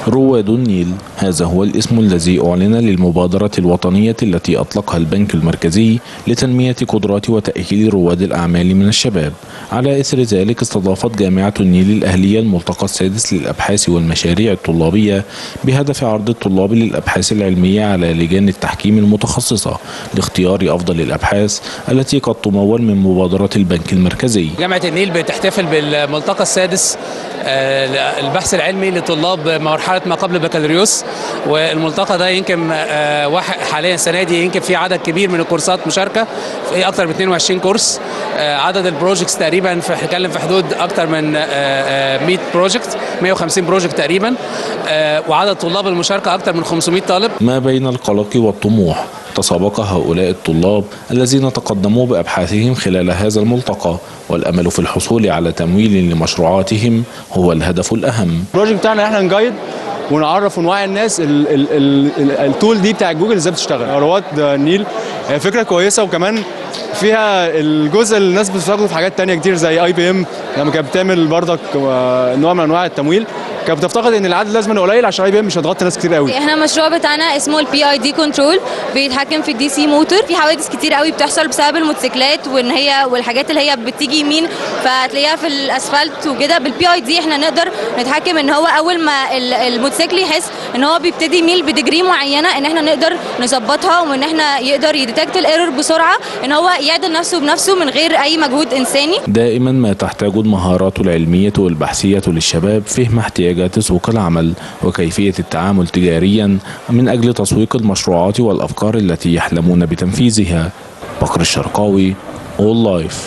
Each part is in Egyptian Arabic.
رواد النيل هذا هو الاسم الذي أعلن للمبادرة الوطنية التي أطلقها البنك المركزي لتنمية قدرات وتأهيل رواد الأعمال من الشباب على إثر ذلك استضافت جامعة النيل الأهلية الملتقى السادس للأبحاث والمشاريع الطلابية بهدف عرض الطلاب للأبحاث العلمية على لجان التحكيم المتخصصة لاختيار أفضل الأبحاث التي قد تمول من مبادرة البنك المركزي جامعة النيل بتحتفل بالملتقى السادس آه، البحث العلمي لطلاب مرحلة ما قبل البكالوريوس والملتقى ده يمكن آه، واحد حاليا السنة دي يمكن في عدد كبير من الكورسات مشاركة في أكثر من 22 كورس آه، عدد البروجكتس تقريبا في هنتكلم في حدود أكثر من 100 بروجكت 150 بروجكت تقريبا وعدد طلاب المشاركة أكثر من 500 طالب ما بين القلق والطموح تسابق هؤلاء الطلاب الذين تقدموا بأبحاثهم خلال هذا الملتقى والأمل في الحصول على تمويل لمشروعاتهم هو الهدف الأهم البروجكت بتاعنا احنا نجايد ونعرف ونوعي الناس ال ال ال التول دي بتاع جوجل ازاي بتشتغل رواد النيل هي فكره كويسه وكمان فيها الجزء اللي الناس بتستخدمه في حاجات تانية كتير زي اي بي ام لما كانت بتعمل بردك نوع من انواع التمويل كانت بتفتقد ان العدد لازم قليل عشان اي بي ام مش هتغطي ناس كتير قوي احنا المشروع بتاعنا اسمه البي اي دي كنترول بيتحكم في الدي سي موتور في حوادث كتير قوي بتحصل بسبب الموتوسيكلات وان هي والحاجات اللي هي بتيجي يمين فتلاقيها في الاسفلت وكده بالبي اي دي احنا نقدر نتحكم ان هو اول ما الموتوسيكل يحس ان هو بيبتدي يميل بدجري معينه ان احنا نقدر نظبطها وان احنا يقدر يديتكت الايرور بسرعه ان هو يعدل نفسه بنفسه من غير اي مجهود انساني دائما ما تحتاج المهارات العلميه والبحثيه للشباب فهم احتياجات سوق العمل وكيفيه التعامل تجاريا من اجل تسويق المشروعات والافكار التي يحلمون بتنفيذها بكر الشرقاوي اول لايف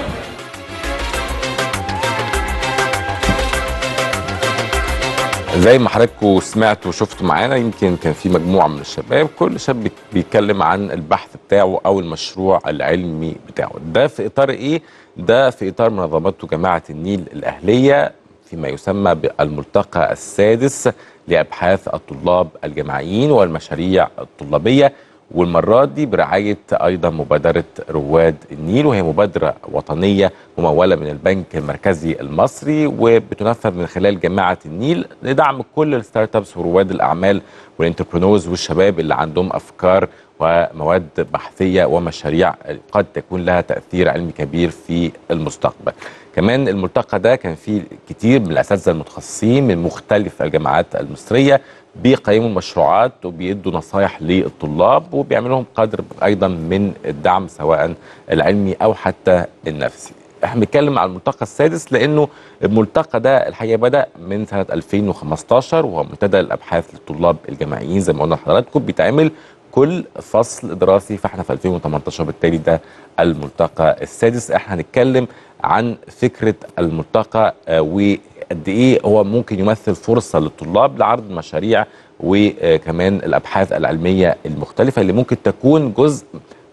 زي ما حضراتكم سمعتوا وشفتوا معانا يمكن كان في مجموعه من الشباب كل شاب بيتكلم عن البحث بتاعه او المشروع العلمي بتاعه ده في اطار ايه ده في اطار منظمته جماعه النيل الاهليه فيما يسمى بالملتقى السادس لابحاث الطلاب الجامعيين والمشاريع الطلابيه والمرة دي برعاية أيضا مبادرة رواد النيل وهي مبادرة وطنية ممولة من البنك المركزي المصري وبتنفذ من خلال جماعة النيل لدعم كل الستارت ابس ورواد الأعمال والانتربرونوز والشباب اللي عندهم أفكار ومواد بحثية ومشاريع قد تكون لها تأثير علمي كبير في المستقبل كمان الملتقى ده كان فيه كتير من الأساتذة المتخصصين من مختلف الجامعات المصرية بيقيموا المشروعات وبيدوا نصايح للطلاب وبيعملوا لهم قدر ايضا من الدعم سواء العلمي او حتى النفسي. احنا بنتكلم عن الملتقى السادس لانه الملتقى ده الحقيقه بدا من سنه 2015 وهو منتدى الابحاث للطلاب الجامعيين زي ما قلنا لحضراتكم بيتعمل كل فصل دراسي فاحنا في 2018 بالتالي ده الملتقى السادس احنا هنتكلم عن فكره الملتقى وقد ايه هو ممكن يمثل فرصه للطلاب لعرض مشاريع وكمان الابحاث العلميه المختلفه اللي ممكن تكون جزء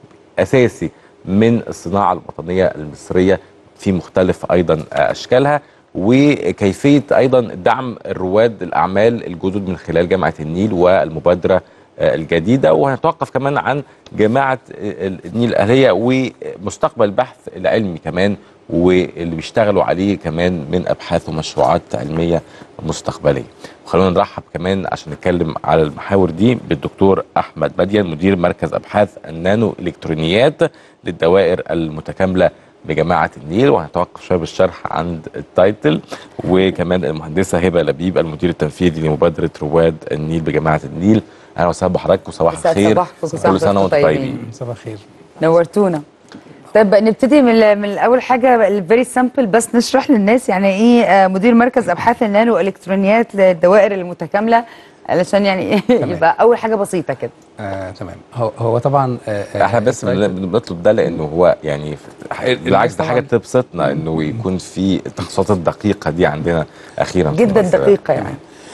اساسي من الصناعه الوطنيه المصريه في مختلف ايضا اشكالها وكيفيه ايضا دعم الرواد الاعمال الجدد من خلال جامعه النيل والمبادره الجديده وهنتوقف كمان عن جماعه النيل الاهليه ومستقبل البحث العلمي كمان واللي بيشتغلوا عليه كمان من ابحاث ومشروعات علميه مستقبليه. وخلونا نرحب كمان عشان نتكلم على المحاور دي بالدكتور احمد بديان مدير مركز ابحاث النانو الكترونيات للدوائر المتكامله بجماعه النيل وهنتوقف شويه بالشرح عند التايتل وكمان المهندسه هبه لبيب المدير التنفيذي لمبادره رواد النيل بجماعه النيل اهلا وسهلا بحضراتكم صباح الخير كل سنه وانتم طيبين صباح الخير نورتونا طيب نبتدي من من اول حاجه الفيري سامبل بس نشرح للناس يعني ايه مدير مركز ابحاث النانو الكترونيات للدوائر المتكامله علشان يعني يبقى اول حاجه بسيطه كده آه، تمام هو هو طبعا آه احنا بس بنطلب ده لانه هو يعني بالعكس ده حاجه تبسطنا انه يكون في التخصصات الدقيقه دي عندنا اخيرا جدا دقيقه يعني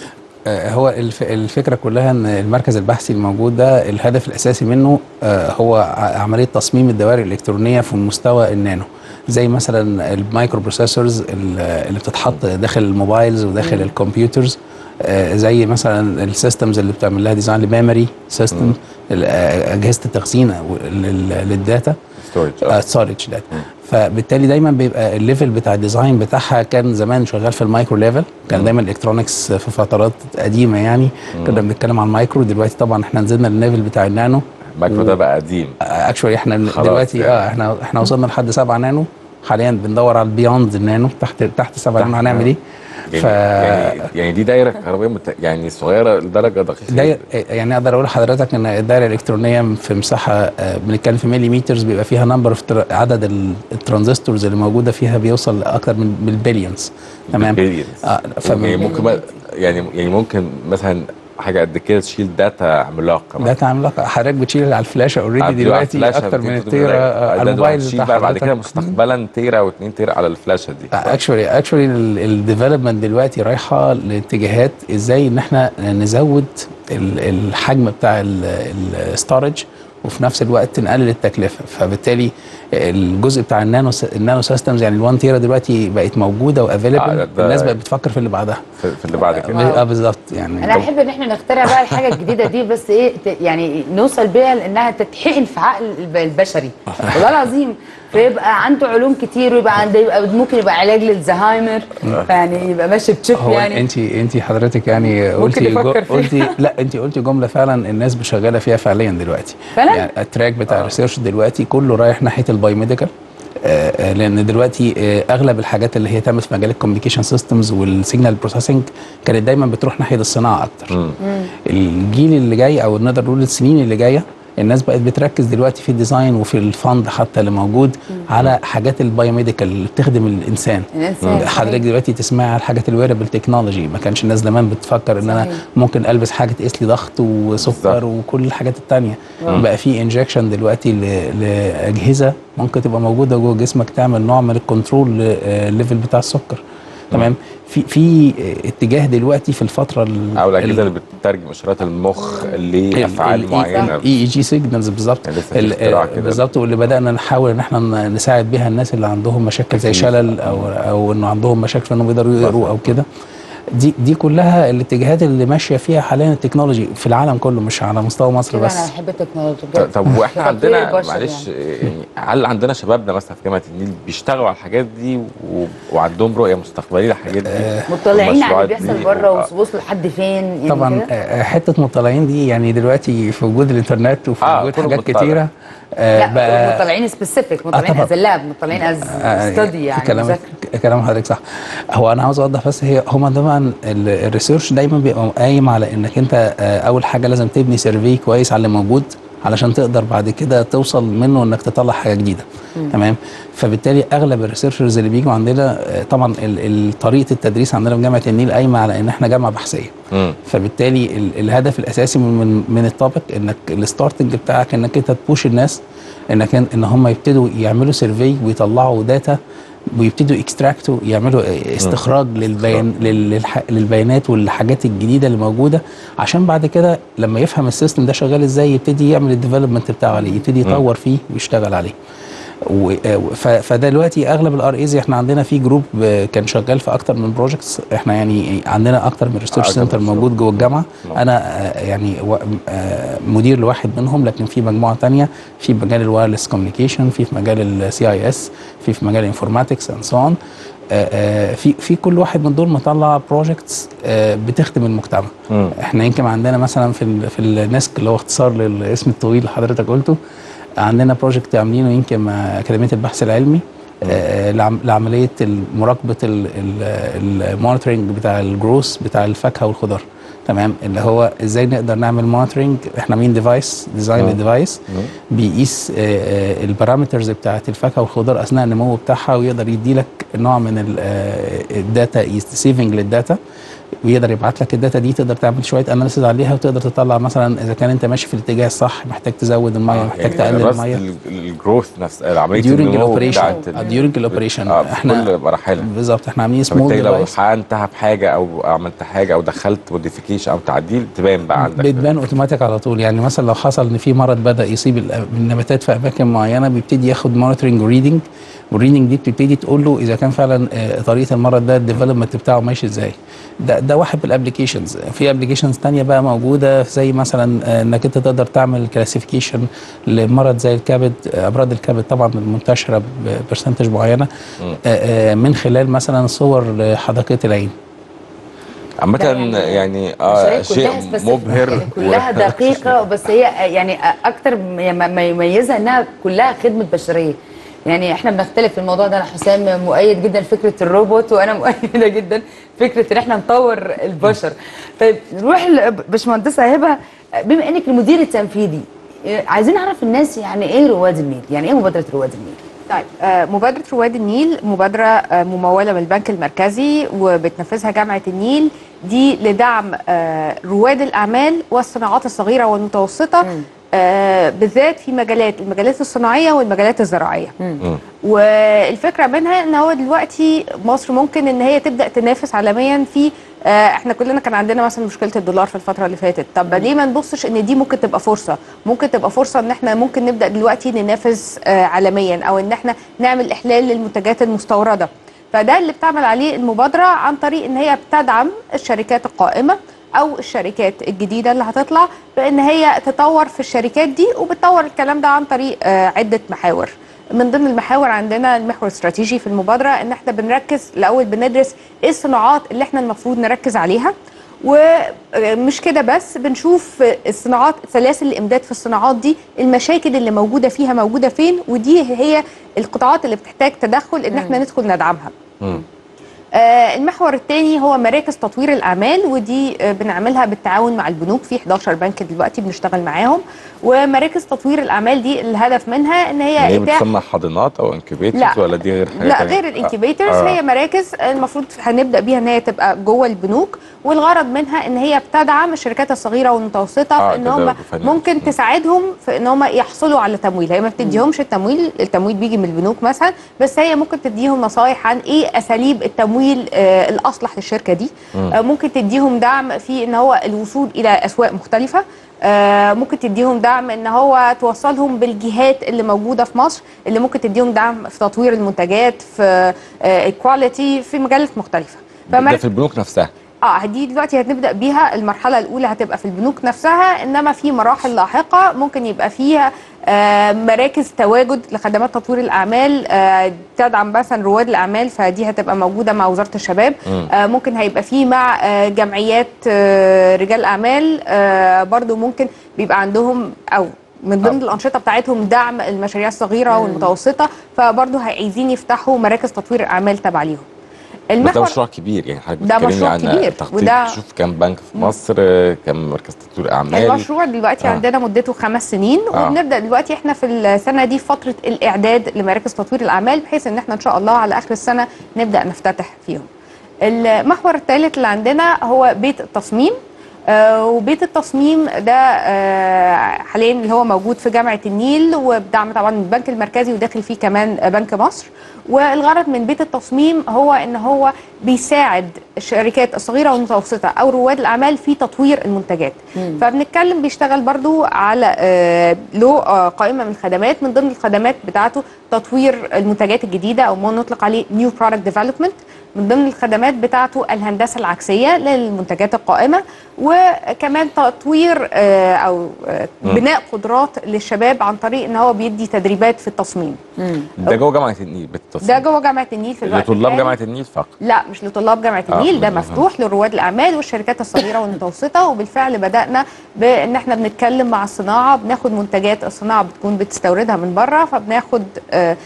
هو الفكره كلها ان المركز البحثي الموجود ده الهدف الاساسي منه هو عمليه تصميم الدوائر الالكترونيه في مستوى النانو زي مثلا المايكرو بروسيسورز اللي بتتحط داخل الموبايلز وداخل الكمبيوترز زي مثلا السيستمز اللي بتعمل لها ديزاين لميموري سيستم اجهزه التخزين للداتا storage. ستورج داتا فبالتالي دايما بيبقى الليفل بتاع الديزاين بتاعها كان زمان شغال في المايكرو ليفل كان دايما الالكترونكس في فترات قديمه يعني كنا بنتكلم عن المايكرو دلوقتي طبعا احنا نزلنا للليفل بتاع النانو المايكرو ده بقى قديم اكشولي احنا خلاص دلوقتي يعني. اه احنا احنا وصلنا لحد 7 نانو حاليا بندور على البيوند النانو تحت تحت 7 نانو هنعمل ايه؟ يعني, ف يعني يعني دي دايره كهربائيه مت... يعني صغيره لدرجه دقيقه داير يعني اقدر اقول لحضرتك ان الدايره الالكترونيه في مساحه آه، بنتكلم في ملي مترز بيبقى فيها نمبر اوف عدد ال- الترانزستورز اللي موجوده فيها بيوصل لاكثر من بالبليونز تمام Billions. آه يعني ممكن ما- يعني يعني ممكن مثلا حاجه قد كده تشيل داتا عملاق كمان داتا عملاقه حضرتك بتشيل على الفلاشه اوريدي عبد- دلوقتي على الفلاشة اكتر من بتكتب التيرا بالك. آه، على ده الموبايل هتشيل بتاع بقى بعد كده حضرتك. مستقبلا تيرا و2 تيرا على الفلاشه دي اكشولي اكشولي الديفلوبمنت دلوقتي رايحه لاتجاهات ازاي ان احنا نزود ال- الحجم بتاع الستورج وفي نفس الوقت نقلل التكلفه فبالتالي الجزء بتاع النانو س- النانو سيستمز يعني ال1 تيرا دلوقتي بقت موجوده آه، وافيلبل ده- الناس بقت بتفكر في اللي بعدها في, في اللي بعد كده اه بالظبط يعني انا احب ان احنا نخترع بقى الحاجه الجديده دي بس ايه ت- يعني نوصل بيها لانها تتحقن في عقل الب- البشري والله العظيم فيبقى عنده علوم كتير ويبقى عنده يبقى ممكن يبقى علاج للزهايمر يعني يبقى ماشي بتشيب هو يعني انت انت حضرتك يعني قلتي يفكر جو- فيها. قلتي لا انت قلتي جمله فعلا الناس شغاله فيها فعليا دلوقتي فعلا؟ يعني التراك بتاع الريسيرش دلوقتي كله رايح ناحيه البايوميديكال آه، آه، لان دلوقتي آه، اغلب الحاجات اللي هي تمت في مجال الكوميونيكيشن سيستمز والسيجنال بروسيسنج كانت دايما بتروح ناحيه الصناعه اكتر الجيل اللي جاي او نقدر نقول السنين اللي جايه الناس بقت بتركز دلوقتي في الديزاين وفي الفند حتى اللي موجود على حاجات البايوميديكال اللي بتخدم الانسان الإنسان، حضرتك صحيح. دلوقتي تسمعي على الحاجات الويربل تكنولوجي ما كانش الناس زمان بتفكر ان انا صحيح. ممكن البس حاجه تقيس لي ضغط وسكر بالظبط. وكل الحاجات التانية بقى في انجكشن دلوقتي ل- لاجهزه ممكن تبقى موجوده جوه جسمك تعمل نوع من الكنترول للليفل بتاع السكر تمام في في اتجاه دلوقتي في الفتره ال- او الاجهزه ال- اللي بتترجم اشارات المخ لافعال معينه اي اي جي سيجنالز بالظبط يعني لسه في ال- اختراع كده. بالظبط واللي بدانا نحاول ان احنا ن- نساعد بيها الناس اللي عندهم مشاكل زي أكيد. شلل او او انه عندهم مشاكل في انهم يقدروا يقروا او كده دي دي كلها الاتجاهات اللي ماشيه فيها حاليا التكنولوجي في العالم كله مش على مستوى مصر كده انا بس بحب التكنولوجيا ط- بجد. طب واحنا تطوير عندنا البشر معلش يعني. يعني هل عندنا شبابنا مثلا في جامعه النيل بيشتغلوا على الحاجات دي و... وعندهم رؤيه مستقبليه للحاجات دي مطلعين على اللي والمشروعات بيحصل دي؟ بره آه. ووصلوا لحد فين يعني طبعا كده؟ آه، حته مطلعين دي يعني دلوقتي في وجود الانترنت وفي آه، وجود كله حاجات مطلع. كتيره آه، لا بقى مطلعين سبيسيفيك مطلعين طبعا. از لاب مطلعين از آه، ستدي يعني كلام مذاكرة. كلام حضرتك صح هو انا عاوز اوضح بس هي هما طبعا ال- الريسيرش دايما بيبقى قايم على انك انت آه، اول حاجه لازم تبني سيرفي كويس على اللي موجود علشان تقدر بعد كده توصل منه انك تطلع حاجه جديده تمام فبالتالي اغلب الريسيرشرز اللي بيجوا عندنا آه، طبعا ال- ال- طريقه التدريس عندنا في جامعه النيل قايمه على ان احنا جامعه بحثيه مم. فبالتالي ال- الهدف الاساسي من من, من التوبيك انك الستارتنج بتاعك انك انت تبوش الناس انك إن- ان هم يبتدوا يعملوا سيرفي ويطلعوا داتا ويبتدوا اكستراكتوا يعملوا استخراج للبيان لل- للح- للبيانات والحاجات الجديده اللي موجوده عشان بعد كده لما يفهم السيستم ده شغال ازاي يبتدي يعمل الديفلوبمنت بتاعه عليه يبتدي يطور فيه ويشتغل عليه و- ف- فده دلوقتي اغلب الار ايز احنا عندنا في جروب آه، كان شغال في اكتر من بروجكتس احنا يعني عندنا اكتر من ريسيرش أكتر سنتر من موجود جوه الجامعه نعم. انا آه، يعني و- آه، مدير لواحد منهم لكن في مجموعه تانية في مجال الوايرلس كوميونيكيشن في في مجال السي اي اس في في مجال الانفورماتكس اند سو اون في في كل واحد من دول مطلع بروجكتس بتخدم المجتمع مم. احنا يمكن عندنا مثلا في ال في النسك اللي هو اختصار للاسم الطويل اللي حضرتك قلته عندنا بروجكت عاملينه يمكن مع اكاديميه البحث العلمي آه، لعم- لعمليه مراقبه المونيتورنج بتاع الجروس بتاع الفاكهه والخضار تمام اللي هو ازاي نقدر نعمل مونيتورنج احنا عاملين ديفايس ديزاين للديفايس بيقيس آه، آه، البارامترز بتاعت الفاكهه والخضار اثناء النمو بتاعها ويقدر يدي لك نوع من ال- آه، الداتا سيفنج للداتا ويقدر يبعت لك الداتا دي تقدر تعمل شويه اناليسيز عليها وتقدر تطلع مثلا اذا كان انت ماشي في الاتجاه الصح محتاج تزود الميه محتاج يعني تقلل دراسة الميه ال- الجروث نفس عمليه during النمو الاوبريشن بتاعت ال- during الاوبريشن آه، في احنا كل مراحلها بالظبط احنا عاملين سمول فبالتالي لو ديفايس حقنتها بحاجه او عملت حاجه او دخلت موديفيكيشن او تعديل تبان بقى عندك بتبان اوتوماتيك على طول يعني مثلا لو حصل ان في مرض بدا يصيب ال- النباتات في اماكن معينه بيبتدي ياخد مونيتورنج وريدنج والريدنج دي بتبتدي تقول له اذا كان فعلا آه، طريقه المرض ده الديفلوبمنت بتاعه ماشي ازاي ده ده ده واحد من الابلكيشنز في ابلكيشنز تانية بقى موجوده زي مثلا آه، انك انت تقدر تعمل كلاسيفيكيشن لمرض زي الكبد آه، امراض الكبد طبعا المنتشره ببرسنتج معينه آه، آه، من خلال مثلا صور لحدقه العين عامة ده يعني- يعني مش اه هي شيء كلها specific، مبهر يعني كلها و- دقيقة بس هي يعني أكتر ما ما يميزها إنها كلها خدمة بشرية يعني احنا بنختلف في الموضوع ده انا حسام مؤيد جدا فكره الروبوت وانا مؤيده جدا فكره ان احنا نطور البشر طيب نروح لباشمهندسه هبه بما انك المدير التنفيذي عايزين نعرف الناس يعني ايه رواد النيل يعني ايه مبادره رواد النيل طيب آه، مبادرة رواد النيل مبادرة آه، ممولة من البنك المركزي وبتنفذها جامعة النيل دي لدعم آه، رواد الأعمال والصناعات الصغيرة والمتوسطة آه، بالذات في مجالات المجالات الصناعية والمجالات الزراعية مم. والفكرة منها ان هو دلوقتي مصر ممكن ان هي تبدأ تنافس عالميا في آه، احنا كلنا كان عندنا مثلا مشكله الدولار في الفتره اللي فاتت طب ليه ما نبصش ان دي ممكن تبقى فرصه ممكن تبقى فرصه ان احنا ممكن نبدا دلوقتي ننافس آه، عالميا او ان احنا نعمل احلال للمنتجات المستورده فده اللي بتعمل عليه المبادره عن طريق ان هي بتدعم الشركات القائمه او الشركات الجديده اللي هتطلع بان هي تطور في الشركات دي وبتطور الكلام ده عن طريق آه، عده محاور من ضمن المحاور عندنا المحور الاستراتيجي في المبادره ان احنا بنركز الاول بندرس ايه الصناعات اللي احنا المفروض نركز عليها ومش كده بس بنشوف الصناعات سلاسل الامداد في الصناعات دي المشاكل اللي موجوده فيها موجوده فين ودي هي القطاعات اللي بتحتاج تدخل ان احنا ندخل ندعمها مم. آه، المحور الثاني هو مراكز تطوير الاعمال ودي آه، بنعملها بالتعاون مع البنوك في 11 بنك دلوقتي بنشتغل معاهم ومراكز تطوير الاعمال دي الهدف منها ان هي هي إتاحة بتصنع حاضنات او انكيبيترز لا. ولا دي غير حاجه لا تانية؟ غير الانكيبيترز آه. هي مراكز المفروض هنبدا بيها ان هي تبقى جوه البنوك والغرض منها ان هي بتدعم الشركات الصغيره والمتوسطه آه، في ان تدرج هم فني. ممكن تساعدهم في ان هم يحصلوا على تمويل هي ما بتديهمش التمويل التمويل بيجي من البنوك مثلا بس هي ممكن تديهم نصايح عن ايه اساليب التمويل آه الاصلح للشركه دي آه ممكن تديهم دعم في ان هو الوصول الى اسواق مختلفه آه، ممكن تديهم دعم ان هو توصلهم بالجهات اللي موجوده في مصر اللي ممكن تديهم دعم في تطوير المنتجات في الكواليتي في مجالات مختلفه ده في البنوك نفسها اه دي دلوقتي هنبدا بيها المرحله الاولى هتبقى في البنوك نفسها انما في مراحل لاحقه ممكن يبقى فيها آه مراكز تواجد لخدمات تطوير الاعمال آه تدعم مثلا رواد الاعمال فدي هتبقى موجوده مع وزاره الشباب آه ممكن هيبقى في مع آه جمعيات آه رجال اعمال آه برضو ممكن بيبقى عندهم او من ضمن الانشطه بتاعتهم دعم المشاريع الصغيره والمتوسطه فبرضه عايزين يفتحوا مراكز تطوير اعمال تبع ليهم بس ده مشروع كبير يعني حضرتك ده بتتكلمي مشروع عن كبير، تخطيط وده- تشوف كام بنك في مصر آه، كام مركز تطوير اعمال المشروع دلوقتي آه. آه. عندنا مدته خمس سنين آه. آه. وبنبدا دلوقتي احنا في السنه دي فتره الاعداد لمراكز تطوير الاعمال بحيث ان احنا ان شاء الله على اخر السنه نبدا نفتتح فيهم. المحور الثالث اللي عندنا هو بيت التصميم آه وبيت التصميم ده آه حاليا اللي هو موجود في جامعه النيل وبدعم طبعا من البنك المركزي وداخل فيه كمان بنك مصر والغرض من بيت التصميم هو ان هو بيساعد الشركات الصغيره والمتوسطه او رواد الاعمال في تطوير المنتجات فبنتكلم بيشتغل برضو على آه له آه قائمه من الخدمات من ضمن الخدمات بتاعته تطوير المنتجات الجديده او ما نطلق عليه نيو برودكت ديفلوبمنت من ضمن الخدمات بتاعته الهندسه العكسيه للمنتجات القائمه وكمان تطوير آه، او آه، بناء قدرات للشباب عن طريق ان هو بيدي تدريبات في التصميم ده جوه جامعه النيل بالتصميم ده جوه جامعه النيل في الوقت لطلاب الحالي. جامعه النيل فقط لا مش لطلاب جامعه آه، النيل ده مم. مفتوح لرواد الاعمال والشركات الصغيره والمتوسطه وبالفعل بدانا بان احنا بنتكلم مع الصناعه بناخد منتجات الصناعه بتكون بتستوردها من بره فبناخد آه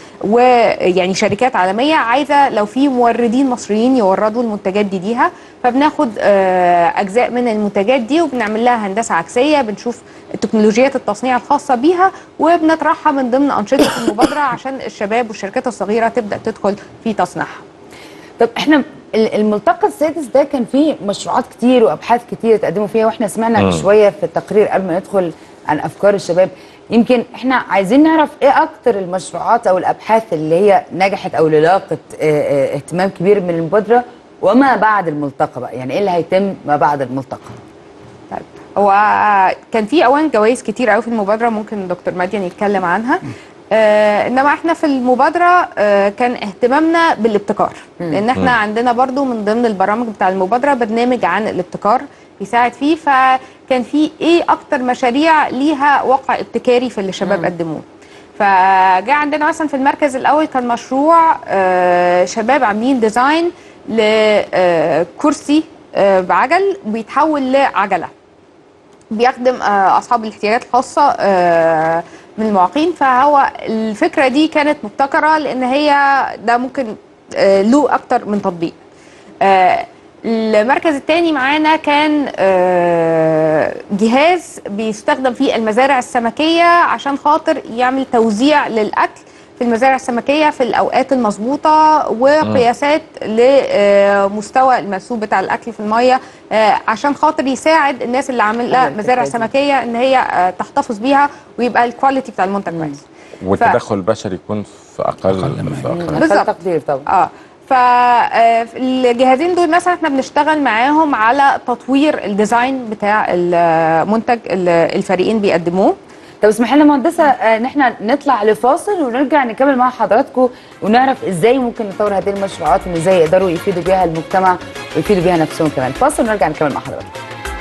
ويعني شركات عالميه عايزه لو في موردين مصريين يوردوا المنتجات دي ليها فبناخد آه اجزاء من المنتجات دي وبنعمل لها هندسه عكسيه بنشوف تكنولوجيات التصنيع الخاصه بيها وبنطرحها من ضمن انشطه المبادره عشان الشباب والشركات الصغيره تبدا تدخل في تصنيعها طب احنا ال- الملتقى السادس ده كان فيه مشروعات كتير وابحاث كتير تقدموا فيها واحنا سمعنا مم. شويه في التقرير قبل ما ندخل عن افكار الشباب يمكن احنا عايزين نعرف ايه اكتر المشروعات او الابحاث اللي هي نجحت او اللي لاقت اه، اه، اهتمام كبير من المبادره وما بعد الملتقى بقى يعني ايه اللي هيتم ما بعد الملتقى طيب هو كان في اوان جوائز كتير قوي في المبادره ممكن دكتور مدين يتكلم عنها آه انما احنا في المبادره آه كان اهتمامنا بالابتكار لان احنا عندنا برضو من ضمن البرامج بتاع المبادره برنامج عن الابتكار يساعد فيه فكان في ايه اكتر مشاريع ليها واقع ابتكاري في اللي الشباب قدموه فجاء عندنا مثلا في المركز الاول كان مشروع آه شباب عاملين ديزاين لكرسي آه بعجل بيتحول لعجله بيخدم آه، اصحاب الاحتياجات الخاصه آه، من المعاقين فهو الفكره دي كانت مبتكره لان هي ده ممكن آه، له اكتر من تطبيق آه، المركز الثاني معانا كان آه، جهاز بيستخدم في المزارع السمكيه عشان خاطر يعمل توزيع للاكل في المزارع السمكيه في الاوقات المظبوطه وقياسات لمستوى المنسوب بتاع الاكل في الميه آه، عشان خاطر يساعد الناس اللي عامله مزارع سمكيه ان هي آه، تحتفظ بيها ويبقى الكواليتي بتاع المنتج كويس والتدخل البشري يكون في اقل, في أقل. بالظبط. تقدير طبعا اه فالجهازين دول مثلا احنا بنشتغل معاهم على تطوير الديزاين بتاع المنتج اللي الفريقين بيقدموه طب اسمح لنا مهندسه آه، ان احنا نطلع لفاصل ونرجع نكمل مع حضراتكم ونعرف ازاي ممكن نطور هذه المشروعات وان ازاي يقدروا يفيدوا بيها المجتمع ويفيدوا بيها نفسهم كمان فاصل ونرجع نكمل مع حضراتكم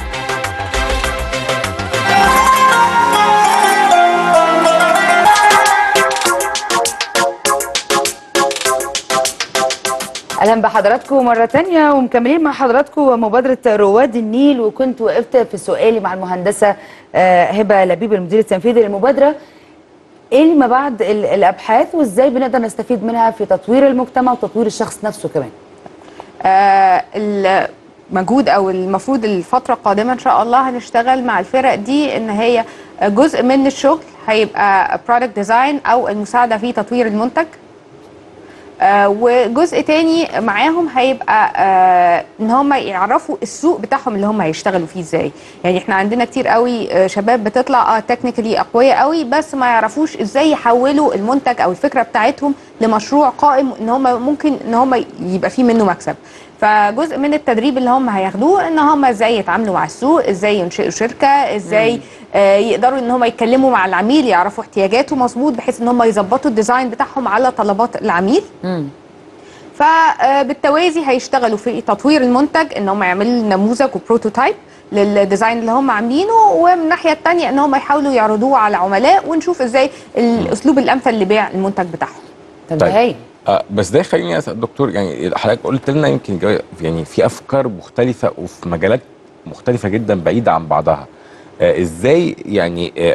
اهلا بحضراتكم مره تانية ومكملين مع حضراتكم مبادره رواد النيل وكنت وقفت في سؤالي مع المهندسه آه، هبه لبيب المدير التنفيذي للمبادره ايه ما بعد ال- الابحاث وازاي بنقدر نستفيد منها في تطوير المجتمع وتطوير الشخص نفسه كمان آه، المجهود او المفروض الفتره القادمه ان شاء الله هنشتغل مع الفرق دي ان هي جزء من الشغل هيبقى برودكت ديزاين او المساعده في تطوير المنتج آه، وجزء تاني معاهم هيبقى آه، ان هم يعرفوا السوق بتاعهم اللي هم هيشتغلوا فيه ازاي يعني احنا عندنا كتير قوي آه، شباب بتطلع اه تكنيكالي اقوياء قوي بس ما يعرفوش ازاي يحولوا المنتج او الفكره بتاعتهم لمشروع قائم ان هم ممكن ان هم يبقى فيه منه مكسب فجزء من التدريب اللي هم هياخدوه ان هم ازاي يتعاملوا مع السوق ازاي ينشئوا شركه ازاي آه يقدروا ان هم يتكلموا مع العميل يعرفوا احتياجاته مظبوط بحيث ان هم يظبطوا الديزاين بتاعهم على طلبات العميل فبالتوازي هيشتغلوا في تطوير المنتج ان هم يعملوا نموذج وبروتوتايب للديزاين اللي هم عاملينه ومن الناحيه الثانيه ان هم يحاولوا يعرضوه على عملاء ونشوف ازاي الاسلوب الامثل لبيع المنتج بتاعهم طب ده طيب. هايل آه بس ده يخليني اسال دكتور يعني حضرتك قلت لنا يمكن جا- يعني في افكار مختلفه وفي مجالات مختلفه جدا بعيده عن بعضها آه ازاي يعني آه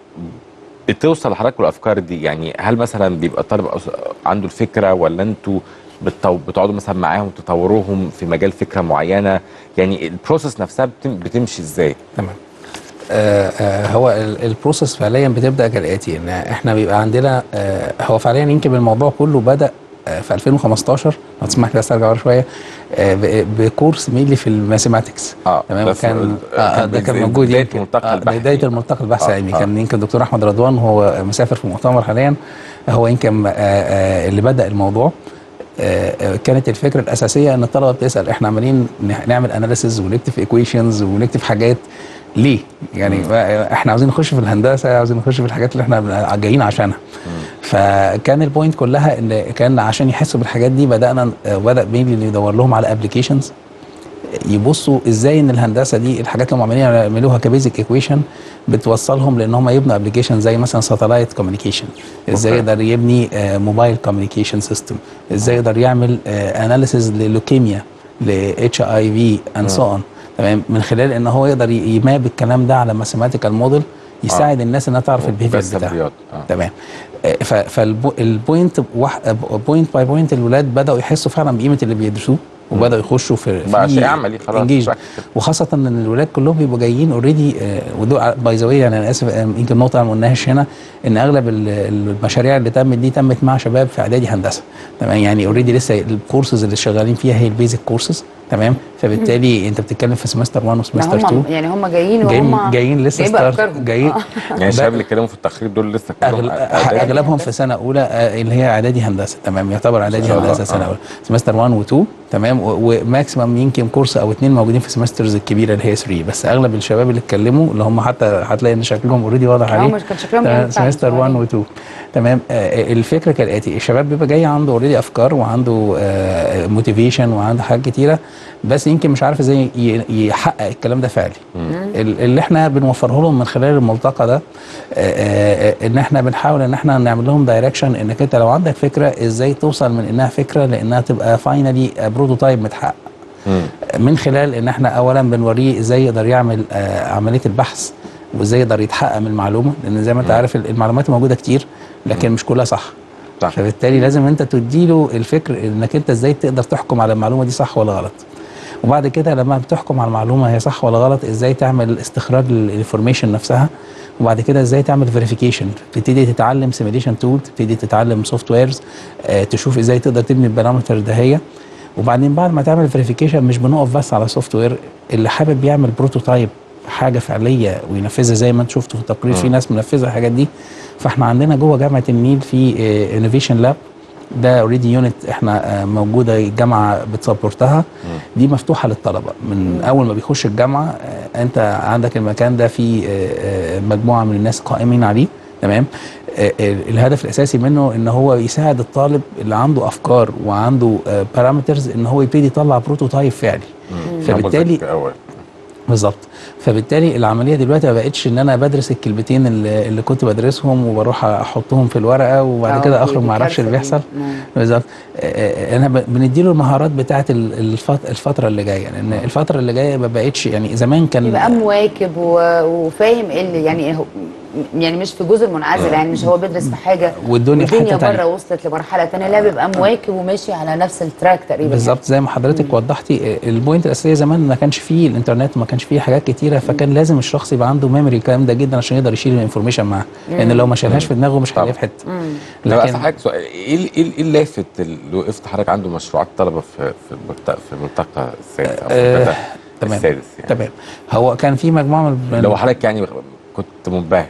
بتوصل لحضرتك الافكار دي يعني هل مثلا بيبقى الطالب أص- عنده الفكره ولا انتوا بتطو- بتقعدوا مثلا معاهم تطوروهم في مجال فكره معينه يعني البروسيس نفسها بتم بتمشي ازاي تمام آه آه هو ال- البروسيس فعليا بتبدا كالاتي ان احنا بيبقى عندنا آه هو فعليا يمكن الموضوع كله بدا آه في 2015 لو تسمح لي بس ارجع ورا شويه آه ب- بكورس ميلي في الماثيماتكس اه تمام ده في- كان آه، آه كان ده كان بداية- موجود بداية يمكن ملتقى آه البحث. بدايه الملتقى البحث آه، العلمي آه. كان يمكن دكتور احمد رضوان هو مسافر في مؤتمر حاليا هو يمكن آه آه اللي بدا الموضوع آه، آه، كانت الفكره الاساسيه ان الطلبه بتسال احنا عمالين نح- نعمل اناليسز ونكتب ايكويشنز ونكتب حاجات ليه؟ يعني ما- احنا عاوزين نخش في الهندسه عاوزين نخش في الحاجات اللي احنا بن- جايين عشانها. فكان البوينت كلها ان كان عشان يحسوا بالحاجات دي بدانا آه، بدا ميلي يدور لهم على ابلكيشنز يبصوا ازاي ان الهندسه دي الحاجات اللي هم عمالين يعملوها كبيزك ايكويشن بتوصلهم لان هم يبنوا ابلكيشن زي مثلا ساتلايت كوميونيكيشن ازاي أوكي. يقدر يبني موبايل كوميونيكيشن سيستم ازاي يقدر يعمل اناليسيز للوكيميا لاتش اي في اند سو اون تمام من خلال ان هو يقدر ي- يماب الكلام ده على ماثيماتيكال موديل يساعد الناس انها تعرف البيهيفير بس بتاعها الرياض آه. تمام فالبوينت بوينت باي بوينت الولاد بداوا يحسوا فعلا بقيمه اللي بيدرسوه وبداوا يخشوا في بقى شيء عملي خلاص engaged. practical. وخاصه ان الولاد كلهم بيبقوا جايين اوريدي ودول باي ذا يعني انا اسف آه، يمكن نقطه ما قلناهاش هنا ان اغلب ال- المشاريع اللي تمت دي تمت مع شباب في اعدادي هندسه تمام يعني اوريدي لسه الكورسز اللي شغالين فيها هي البيزك كورسز تمام ف- فبالتالي انت بتتكلم في سمستر 1 ما وسمستر 2 هم يعني هم جايين جايين وهم جايين لسه جايين ستارت بأفكارهم. جايين آه. يعني الشباب اللي اتكلموا في التخريج دول لسه كلهم أغل... أعدادي. اغلبهم في سنه اولى آه، اللي هي اعدادي هندسه تمام يعتبر اعدادي شاء الله. هندسه سنه آه. اولى سمستر 1 و2 تمام و- وماكسيمم يمكن كورس او اتنين موجودين في سمسترز الكبيره اللي هي 3 بس اغلب الشباب اللي اتكلموا اللي هم حتى هتلاقي ان شكلهم اوريدي واضح آه، عليه مش كان شكلهم تمام، جامد فعلا، سمستر 1 صغيرين. و2 تمام آه، الفكره كالاتي الشباب بيبقى جاي عنده اوريدي افكار وعنده موتيفيشن وعنده حاجات كتيره بس يمكن مش عارف ازاي ي- يحقق الكلام ده فعلي ال- اللي احنا بنوفره لهم من خلال الملتقى ده آه، آه، آه، ان احنا بنحاول ان احنا نعمل لهم دايركشن انك انت لو عندك فكره ازاي توصل من انها فكره لانها تبقى فاينلي بروتوتايب متحقق من خلال ان احنا اولا بنوريه ازاي يقدر يعمل آه، عمليه البحث وازاي يقدر يتحقق من المعلومه لان زي ما انت عارف المعلومات موجوده كتير لكن مش كلها صح صح. فبالتالي لازم انت تديله الفكر انك انت ازاي تقدر تحكم على المعلومه دي صح ولا غلط وبعد كده لما بتحكم على المعلومه هي صح ولا غلط ازاي تعمل استخراج الانفورميشن نفسها وبعد كده ازاي تعمل فيريفيكيشن تبتدي تتعلم سيميليشن تول تبتدي تتعلم سوفت ويرز آه تشوف ازاي تقدر تبني البارامتر دهيه وبعدين بعد ما تعمل فيريفيكيشن مش بنقف بس على سوفت وير اللي حابب يعمل بروتوتايب حاجه فعليه وينفذها زي ما انت شفتوا في التقرير في ناس منفذه الحاجات دي فاحنا عندنا جوه جامعه النيل في انوفيشن لاب ده اوريدي يونت احنا آه، موجوده الجامعه بتسبورتها دي مفتوحه للطلبه من اول ما بيخش الجامعه آه، انت عندك المكان ده فيه آه، آه، مجموعه من الناس قائمين عليه تمام آه، آه، الهدف الاساسي منه ان هو يساعد الطالب اللي عنده افكار وعنده بارامترز ان هو يبتدي يطلع بروتوتايب فعلي فبالتالي نموذج أول. بالظبط فبالتالي العمليه دلوقتي ما بقتش ان انا بدرس الكلمتين اللي, اللي كنت بدرسهم وبروح احطهم في الورقه وبعد آه، كده دي- اخرج دي ما اعرفش اللي كارثة دي. بيحصل مم. بالظبط آه، آه، انا ب- بنديله المهارات بتاعه ال- الفت- الفتره اللي جايه لان الفتره اللي جايه ما بقتش يعني زمان كان يبقى مواكب و- وفاهم ايه اللي يعني هو يعني مش في جزء منعزل يعني مش هو بيدرس في حاجه والدنيا في حتة والدنيا تانية. بره وصلت لمرحله ثانيه لا بيبقى مواكب وماشي على نفس التراك تقريبا بالظبط زي ما حضرتك وضحتي آه، البوينت الاساسيه زمان ما كانش فيه الانترنت ما كانش فيه حاجات كتيره فكان لازم الشخص يبقى عنده ميموري جامده جدا عشان يقدر يشيل الانفورميشن معاه لان لو ما شالهاش في دماغه مش هيلاقيها في حته لا بس لكن حضرتك سؤال ايه ال- ايه ال- ايه اللافت اللي وقفت حضرتك عنده مشروعات طلبه في في الملتقى في الملتقى السادس او آه، المنتدى تمام السادس يعني تمام هو كان في مجموعه من لو حضرتك يعني كنت منبهر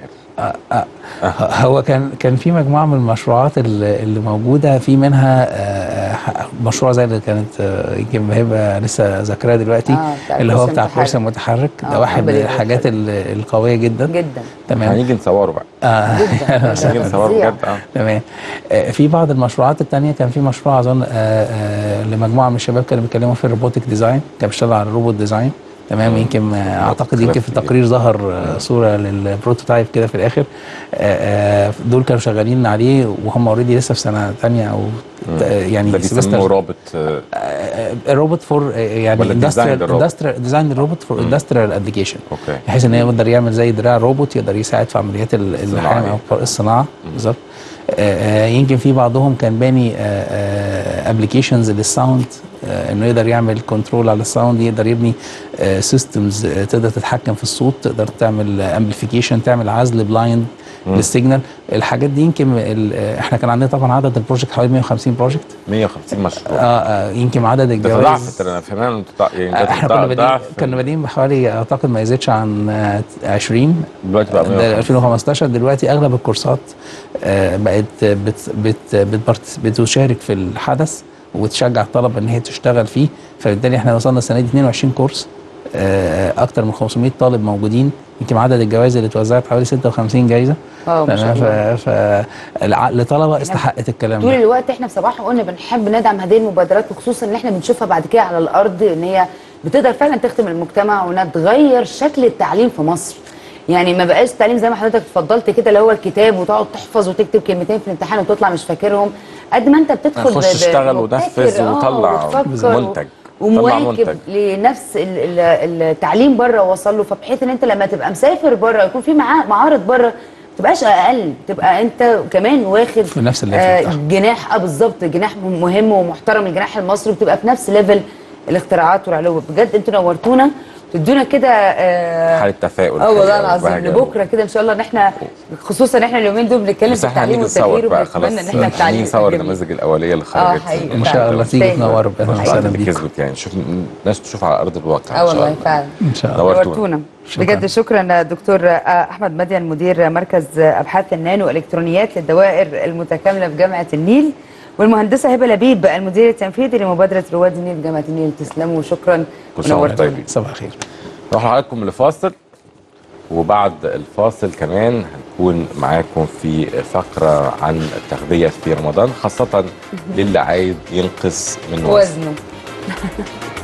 هو كان كان في مجموعه من المشروعات اللي اللي موجوده في منها آه، مشروع زي اللي كانت آه، يمكن هبه لسه ذاكراه دلوقتي آه، بتاع اللي هو الكرسي بتاع المتحرك. الكرسي المتحرك آه، ده واحد من unbelievable. الحاجات ال- القويه جدا جدا تمام هنيجي نصوره بقى آه هنيجي نصوره فظيع. بجد اه تمام آه، في بعض المشروعات التانية كان في مشروع اظن آه، آه، لمجموعه من الشباب كانوا بيتكلموا في الروبوتك ديزاين كان بيشتغل على الروبوت ديزاين تمام يمكن آه، اعتقد يمكن في التقرير ظهر آه، صوره للبروتوتايب كده في الاخر آه، آه، دول كانوا شغالين عليه وهم اوريدي لسه في سنه ثانيه او آه، يعني ده بيسموه semester- رابط آه، روبوت فور يعني ولا design اندستريال للروبوت؟ اندستريال ديزاين الروبوت فور اندستريال ابلكيشن اوكي بحيث ان هو يقدر يعمل زي دراع روبوت يقدر يساعد في عمليات ال- اللحام الصناعية. او الصناعه بالظبط آه، آه، يمكن في بعضهم كان باني ابلكيشنز للساوند آه، انه يقدر يعمل كنترول على الساوند يقدر يبني سيستمز تقدر تتحكم في الصوت تقدر تعمل امبليفيكيشن تعمل عزل بلايند للسيجنال الحاجات دي يمكن ال- آه، احنا كان عندنا طبعا عدد البروجكت حوالي 150 بروجكت 150 مشروع آه آه يمكن عدد ده الجوائز تضاعفت انا فاهمان انه تضاع- يعني ده احنا تضاع- كنا بادئين ضعف كنا بادئين بحوالي اعتقد ما يزيدش عن آه، 20 دلوقتي بقى ده 150 2015 دلوقتي اغلب الكورسات آه، بقت بت بت بتبارت- بتشارك في الحدث وتشجع الطلبه ان هي تشتغل فيه فبالتالي احنا وصلنا السنه دي 22 كورس آه، اكتر من 500 طالب موجودين يمكن عدد الجوائز اللي اتوزعت حوالي 56 جايزه اه ما شاء الله ف ف لطلبه استحقت الكلام طول ده الوقت احنا بصراحه قلنا بنحب ندعم هذه المبادرات وخصوصا ان احنا بنشوفها بعد كده على الارض ان هي بتقدر فعلا تخدم المجتمع وانها تغير شكل التعليم في مصر يعني ما بقاش التعليم زي ما حضرتك اتفضلت كده اللي هو الكتاب وتقعد تحفظ وتكتب كلمتين في الامتحان وتطلع مش فاكرهم قد ما انت بتدخل خش ب- ب- اشتغل مبتكر، ونفذ آه، وطلع وتفكر منتج. طلع ومواكب منتج. لنفس ال- ال- التعليم بره وصل له فبحيث ان انت لما تبقى مسافر بره يكون في معا- معارض بره ما تبقاش اقل تبقى انت كمان واخد في نفس الليفل آه بتاعها. جناح اه بالظبط جناح مهم ومحترم الجناح المصري بتبقى في نفس ليفل الاختراعات والعلوم بجد انتوا نورتونا تدونا كده آه، حاله تفاؤل اه والله الحقيقة العظيم وبهجة. لبكره كده ان شاء الله ان احنا خصوصا احنا اليومين دول بنتكلم بس في احنا التعليم هنيجي نصور والتغيير بقى خلاص وبنتمنى ان احنا التعليم هنيجي نصور يبقى جميل. النماذج الاوليه اللي اه خرجت حقيقي ان شاء الله تيجي تستاهل. تنوروا باذن الله الناس وسهلا اللي بيكم كسبت يعني شوف الناس تشوف على ارض الواقع اه ان شاء والله الله فعلا ان شاء الله نورتونا. نورتونا شكراً. بجد شكرا دكتور احمد مدين مدير مركز ابحاث النانو الكترونيات للدوائر المتكامله بجامعه النيل والمهندسه هبه لبيب المدير التنفيذي لمبادره رواد النيل بجامعه النيل تسلموا وشكرا كل سنه وانتم ونورتونا طيبين صباح الخير نروح لحضراتكم لفاصل وبعد الفاصل كمان هنكون معاكم في فقرة عن التغذية في رمضان خاصة للي عايز ينقص من وزن وزنه